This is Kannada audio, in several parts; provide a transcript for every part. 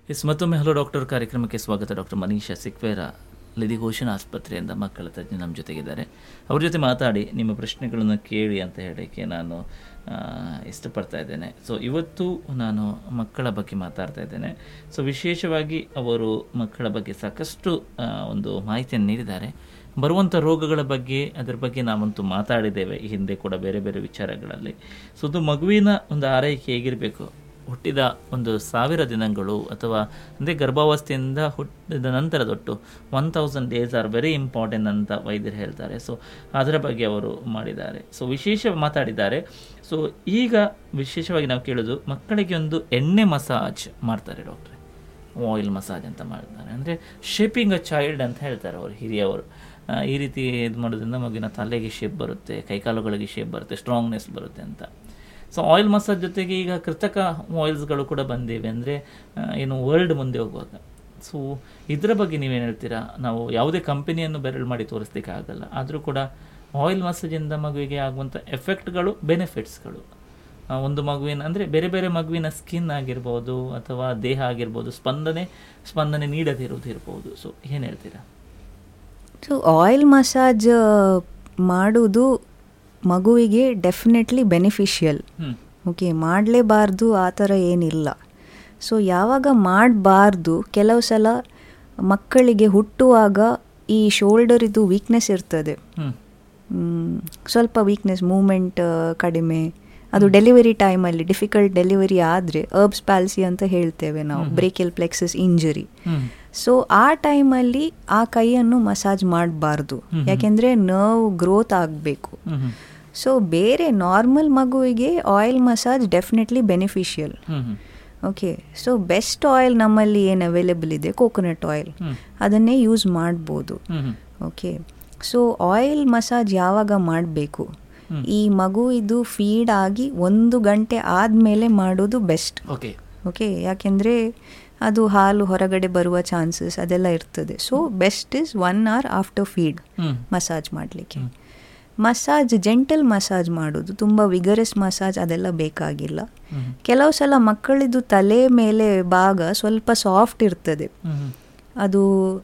ಎಸ್ ಮತ್ತೊಮ್ಮೆ ಹಲೋ ಡಾಕ್ಟರ್ ಕಾರ್ಯಕ್ರಮಕ್ಕೆ ಸ್ವಾಗತ ಡಾಕ್ಟರ್ ಮನೀಷಾ ಸಿಕ್ವೇರ ಲಿದಿಘೋಷಣ ಆಸ್ಪತ್ರೆಯಿಂದ ಮಕ್ಕಳ ತಜ್ಞ ನಮ್ಮ ಜೊತೆಗಿದ್ದಾರೆ ಅವ್ರ ಜೊತೆ ಮಾತಾಡಿ ನಿಮ್ಮ ಪ್ರಶ್ನೆಗಳನ್ನು ಕೇಳಿ ಅಂತ ಹೇಳೋಕ್ಕೆ ನಾನು ಆ, ಇಷ್ಟಪಡ್ತಾ ಇದ್ದೇನೆ ಸೊ ಇವತ್ತು ನಾನು ಮಕ್ಕಳ ಬಗ್ಗೆ ಮಾತಾಡ್ತಾ ಇದ್ದೇನೆ ಸೊ ವಿಶೇಷವಾಗಿ ಅವರು ಮಕ್ಕಳ ಬಗ್ಗೆ ಸಾಕಷ್ಟು ಆ, ಒಂದು ಮಾಹಿತಿಯನ್ನು ನೀಡಿದ್ದಾರೆ ಬರುವಂಥ ರೋಗಗಳ ಬಗ್ಗೆ ಅದರ ಬಗ್ಗೆ ನಾವಂತೂ ಮಾತಾಡಿದ್ದೇವೆ ಈ ಹಿಂದೆ ಕೂಡ ಬೇರೆ ಬೇರೆ ವಿಚಾರಗಳಲ್ಲಿ ಸೊ ಅದು ಮಗುವಿನ ಒಂದು ಆರೈಕೆ ಹೇಗಿರಬೇಕು ಹುಟ್ಟಿದ ಒಂದು ಸಾವಿರ ದಿನಗಳು ಅಥವಾ ಅಂದರೆ ಗರ್ಭಾವಸ್ಥೆಯಿಂದ ಹುಟ್ಟಿದ ನಂತರದೊಟ್ಟು one thousand days are very important ಅಂತ ವೈದ್ಯರು ಹೇಳ್ತಾರೆ ಸೊ ಅದರ ಬಗ್ಗೆ ಅವರು ಮಾಡಿದ್ದಾರೆ ಸೊ ವಿಶೇಷ ಮಾತಾಡಿದ್ದಾರೆ ಸೊ ಈಗ ವಿಶೇಷವಾಗಿ ನಾವು ಕೇಳೋದು ಮಕ್ಕಳಿಗೆ ಒಂದು ಎಣ್ಣೆ ಮಸಾಜ್ ಮಾಡ್ತಾರೆ ಡಾಕ್ಟ್ರೆ ಆಯಿಲ್ ಮಸಾಜ್ ಅಂತ ಮಾಡ್ತಾರೆ ಅಂದರೆ ಶೇಪಿಂಗ್ ಅ ಚೈಲ್ಡ್ ಅಂತ ಹೇಳ್ತಾರೆ ಅವರು ಹಿರಿಯವರು ಆ, ಈ ರೀತಿ ಇದು ಮಾಡೋದ್ರಿಂದ ಮಗುವಿನ ತಲೆಗೆ ಶೇಪ್ ಬರುತ್ತೆ ಕೈಕಾಲುಗಳಿಗೆ ಶೇಪ್ ಬರುತ್ತೆ ಸ್ಟ್ರಾಂಗ್ನೆಸ್ ಬರುತ್ತೆ ಅಂತ ಸೊ ಆಯಿಲ್ ಮಸಾಜ್ ಜೊತೆಗೆ ಈಗ ಕೃತಕ ಆಯಿಲ್ಸ್ಗಳು ಕೂಡ ಬಂದಿವೆ ಅಂದರೆ ಏನು ವರ್ಲ್ಡ್ ಮುಂದೆ ಹೋಗುವಾಗ ಸೊ ಇದರ ಬಗ್ಗೆ ನೀವೇನು ಹೇಳ್ತೀರಾ ನಾವು ಯಾವುದೇ ಕಂಪನಿಯನ್ನು ಬೆರಳು ಮಾಡಿ ತೋರಿಸ್ಲಿಕ್ಕೆ ಆಗಲ್ಲ ಆದರೂ ಕೂಡ ಆಯಿಲ್ ಮಸಾಜಿಂದ ಮಗುವಿಗೆ ಆಗುವಂಥ ಎಫೆಕ್ಟ್ಗಳು ಬೆನಿಫಿಟ್ಸ್ಗಳು ಆ, ಒಂದು ಮಗುವಿನ ಅಂದರೆ ಬೇರೆ ಬೇರೆ ಮಗುವಿನ ಸ್ಕಿನ್ ಆಗಿರ್ಬೋದು ಅಥವಾ ದೇಹ ಆಗಿರ್ಬೋದು ಸ್ಪಂದನೆ ಸ್ಪಂದನೆ ನೀಡದಿರೋದು ಇರ್ಬೋದು ಸೊ ಏನು ಹೇಳ್ತೀರಾ ಸೊ ಆಯಿಲ್ ಮಸಾಜ್ ಮಾಡೋದು ಮಗುವಿಗೆ ಡೆಫಿನೆಟ್ಲಿ ಬೆನಿಫಿಷಿಯಲ್ ಹ್ಞೂ ಓಕೆ ಮಾಡಲೇಬಾರ್ದು ಆ ಥರ ಏನಿಲ್ಲ ಸೊ ಯಾವಾಗ ಮಾಡಬಾರ್ದು ಕೆಲವು ಸಲ ಮಕ್ಕಳಿಗೆ ಹುಟ್ಟುವಾಗ ಈ ಶೋಲ್ಡರ್ ಇದು ವೀಕ್ನೆಸ್ ಇರ್ತದೆ ಹ್ಞೂ ಮ್, ಸ್ವಲ್ಪ ವೀಕ್ನೆಸ್ ಮೂಮೆಂಟ್ ಕಡಿಮೆ ಅದು ಡೆಲಿವರಿ ಟೈಮಲ್ಲಿ ಡಿಫಿಕಲ್ಟ್ ಡೆಲಿವರಿ ಆದರೆ ಅರ್ಬ್ಸ್ ಪ್ಯಾಲ್ಸಿ ಅಂತ ಹೇಳ್ತೇವೆ ನಾವು ಬ್ರೇಕಿಯಲ್ ಪ್ಲೆಕ್ಸಸ್ ಇಂಜರಿ ಹ್ಞೂ ಸೊ ಆ ಟೈಮಲ್ಲಿ ಆ ಕೈಯನ್ನು ಮಸಾಜ್ ಮಾಡಬಾರ್ದು ಯಾಕೆಂದರೆ ನರ್ವ್ ಗ್ರೋತ್ ಆಗಬೇಕು ಹ್ಞೂ ಹ್ಞೂ ಸೊ ಬೇರೆ ನಾರ್ಮಲ್ ಮಗುವಿಗೆ ಆಯಿಲ್ ಮಸಾಜ್ ಡೆಫಿನೆಟ್ಲಿ ಬೆನಿಫಿಷಿಯಲ್ ಹ್ಞೂ ಹ್ಞೂ ಓಕೆ ಸೊ ಬೆಸ್ಟ್ ಆಯಿಲ್ ನಮ್ಮಲ್ಲಿ ಏನು ಅವೈಲೇಬಲ್ ಇದೆ ಕೋಕೋನಟ್ ಆಯಿಲ್ ಹ್ಞೂ ಅದನ್ನೇ ಯೂಸ್ ಮಾಡ್ಬೋದು ಹ್ಞೂ ಹ್ಞೂ ಓಕೆ ಸೊ ಆಯಿಲ್ ಮಸಾಜ್ ಯಾವಾಗ ಮಾಡಬೇಕು ಹ್ಮ್. ಈ ಮಗು ಇದು ಫೀಡ್ ಆಗಿ ಒಂದು ಗಂಟೆ ಆದಮೇಲೆ ಮಾಡೋದು ಬೆಸ್ಟ್ ಓಕೆ ಓಕೆ ಯಾಕೆಂದರೆ ಅದು ಹಾಲು ಹೊರಗಡೆ ಬರುವ ಚಾನ್ಸಸ್ ಅದೆಲ್ಲ ಇರ್ತದೆ so best is one hour after feed ಹ್ಞೂ ಮಸಾಜ್ ಮಾಡಲಿಕ್ಕೆ ಮಸಾಜ್ ಜೆಂಟಲ್ ಮಸಾಜ್ ಮಾಡೋದು ತುಂಬ ವಿಗರಸ್ ಮಸಾಜ್ ಅದೆಲ್ಲ ಬೇಕಾಗಿಲ್ಲ ಹ್ಞೂ ಕೆಲವು ಸಲ ಮಕ್ಕಳಿದು ತಲೆ ಮೇಲೆ ಭಾಗ ಸ್ವಲ್ಪ ಸಾಫ್ಟ್ ಇರ್ತದೆ ಹ್ಞೂ ಹ್ಞೂ ಅದು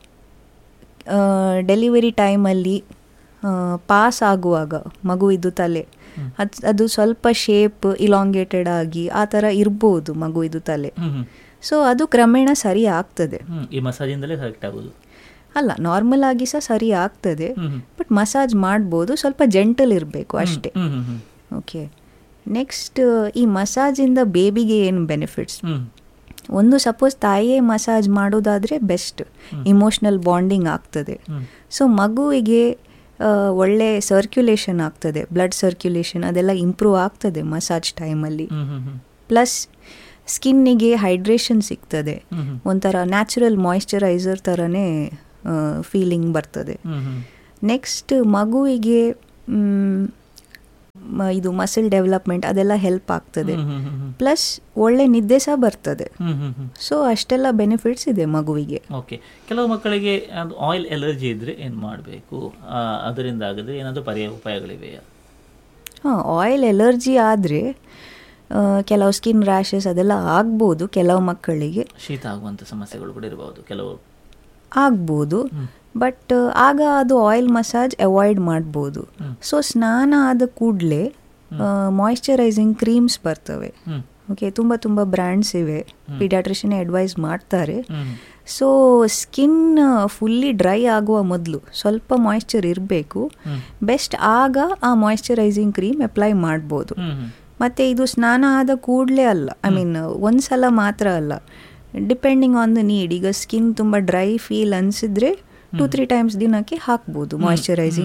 ಡೆಲಿವರಿ ಟೈಮಲ್ಲಿ ಪಾಸ್ ಆಗುವಾಗ ಮಗುವಿದು ತಲೆ ಅದು ಅದು ಸ್ವಲ್ಪ ಶೇಪ್ ಇಲಾಂಗೇಟೆಡ್ ಆಗಿ ಆ ಥರ ಇರ್ಬೋದು ಮಗುವಿದು ತಲೆ ಹ್ಞೂ ಹ್ಞೂ ಸೊ ಅದು ಕ್ರಮೇಣ ಸರಿ ಆಗ್ತದೆ ಹ್ಞೂ ಈ ಮಸಾಜಿಂದಲೇ ಕರೆಕ್ಟ್ ಆಗೋದು ಅಲ್ಲ ನಾರ್ಮಲ್ ಆಗಿ ಸಹ ಸರಿ ಆಗ್ತದೆ ಹ್ಞೂ ಹ್ಞೂ ಬಟ್ ಮಸಾಜ್ ಮಾಡ್ಬೋದು ಸ್ವಲ್ಪ ಜೆಂಟಲ್ ಇರಬೇಕು ಅಷ್ಟೇ ಹ್ಞೂ ಹ್ಞೂ ಹ್ಞೂ ಓಕೆ ನೆಕ್ಸ್ಟ್ ಈ ಮಸಾಜಿಂದ ಬೇಬಿಗೆ ಏನು ಬೆನಿಫಿಟ್ಸ್ ಹ್ಞೂ ಒಂದು ಸಪೋಸ್ ತಾಯಿಯೇ ಮಸಾಜ್ ಮಾಡೋದಾದರೆ ಬೆಸ್ಟ್ ಇಮೋಷ್ನಲ್ ಬಾಂಡಿಂಗ್ ಆಗ್ತದೆ ಹ್ಞೂ ಸೊ ಮಗುವಿಗೆ ಆ, ಒಳ್ಳೆ ಸರ್ಕ್ಯುಲೇಷನ್ ಆಗ್ತದೆ ಬ್ಲಡ್ ಸರ್ಕ್ಯುಲೇಷನ್ ಅದೆಲ್ಲ ಇಂಪ್ರೂವ್ ಆಗ್ತದೆ ಮಸಾಜ್ ಟೈಮಲ್ಲಿ ಹ್ಞೂ ಹ್ಞೂ ಹ್ಞೂ ಪ್ಲಸ್ ಸ್ಕಿನ್ನಿಗೆ ಹೈಡ್ರೇಷನ್ ಸಿಗ್ತದೆ ಹ್ಞೂ ಹ್ಞೂ ಒಂಥರ ನ್ಯಾಚುರಲ್ ಮಾಯಿಶ್ಚರೈಸರ್ ಥರನೇ ಫೀಲಿಂಗ್ ಬರ್ತದೆ ಹ್ಞೂ ಹ್ಞೂ ನೆಕ್ಸ್ಟ್ ಮಗುವಿಗೆ ಮ್, ಮ- ಇದು ಮಸಲ್ ಡೆವಲಪ್ಮೆಂಟ್ ಅದೆಲ್ಲ ಹೆಲ್ಪ್ ಆಗ್ತದೆ ಹ್ಞೂ ಹ್ಞೂ ಹ್ಞೂ ಪ್ಲಸ್ ಒಳ್ಳೆ ನಿದ್ದೆ ಸಹ ಬರ್ತದೆ ಹ್ಞೂ ಹ್ಞೂ ಹ್ಞೂ ಸೊ ಅಷ್ಟೆಲ್ಲ ಬೆನಿಫಿಟ್ಸ್ ಇದೆ ಮಗುವಿಗೆ ಓಕೆ ಕೆಲವು ಮಕ್ಕಳಿಗೆ ಅದು ಆಯಿಲ್ ಎಲರ್ಜಿ ಇದ್ದರೆ ಏನು ಮಾಡಬೇಕು ಅದರಿಂದ ಆಗದೆ ಏನಾದರೂ ಪರ್ಯಾಯ ಉಪಾಯಗಳಿವೆಯಾ ಹಾಂ ಆಯಿಲ್ ಎಲರ್ಜಿ ಆದರೆ ಕೆಲವು ಸ್ಕಿನ್ ರ್ಯಾಷಸ್ ಅದೆಲ್ಲ ಆಗ್ಬೋದು ಕೆಲವು ಮಕ್ಕಳಿಗೆ ಶೀತ ಆಗುವಂಥ ಸಮಸ್ಯೆಗಳು ಕೂಡ ಇರಬಹುದು ಕೆಲವು ಆಗ್ಬೋದು ಬಟ್ ಆಗ ಅದು ಆಯಿಲ್ ಮಸಾಜ್ ಅವಾಯ್ಡ್ ಮಾಡ್ಬೋದು ಸೊ ಸ್ನಾನ ಆದ ಕೂಡಲೇ ಮಾಯಿಶ್ಚರೈಸಿಂಗ್ ಕ್ರೀಮ್ಸ್ ಬರ್ತವೆ ಹ್ಞೂ ಓಕೆ ತುಂಬ ತುಂಬ ಬ್ರ್ಯಾಂಡ್ಸ್ ಇವೆ ಪಿಡಿಯಾಟ್ರಿಷನ್ ಅಡ್ವೈಸ್ ಮಾಡ್ತಾರೆ ಹ್ಞೂ ಸೊ ಸ್ಕಿನ್ ಫುಲ್ಲಿ ಡ್ರೈ ಆಗುವ ಮೊದಲು ಸ್ವಲ್ಪ ಮಾಯಿಶ್ಚರ್ ಇರಬೇಕು ಹ್ಮ್. ಬೆಸ್ಟ್ ಆಗ ಆ ಮಾಯಿಶ್ಚರೈಸಿಂಗ್ ಕ್ರೀಮ್ ಅಪ್ಲೈ ಮಾಡ್ಬೋದು ಹ್ಞೂ ಹ್ಞೂ ಮತ್ತು ಇದು ಸ್ನಾನ ಆದ ಕೂಡಲೇ ಅಲ್ಲ ಐ ಮೀನ್ ಒಂದು ಸಲ ಮಾತ್ರ ಅಲ್ಲ ಡಿಪೆಂಡಿಂಗ್ ಆನ್ ದ ನೀಡ್ ಈಗ ಸ್ಕಿನ್ ತುಂಬ ಡ್ರೈ ಫೀಲ್ ಅನಿಸಿದ್ರೆ ಟು ತ್ರೀ ಟೈಮ್ಸ್ ದಿನಕ್ಕೆ ಹಾಕ್ಬೋದು ಮಾಯಿಶ್ಚರೈಸಿಂಗ್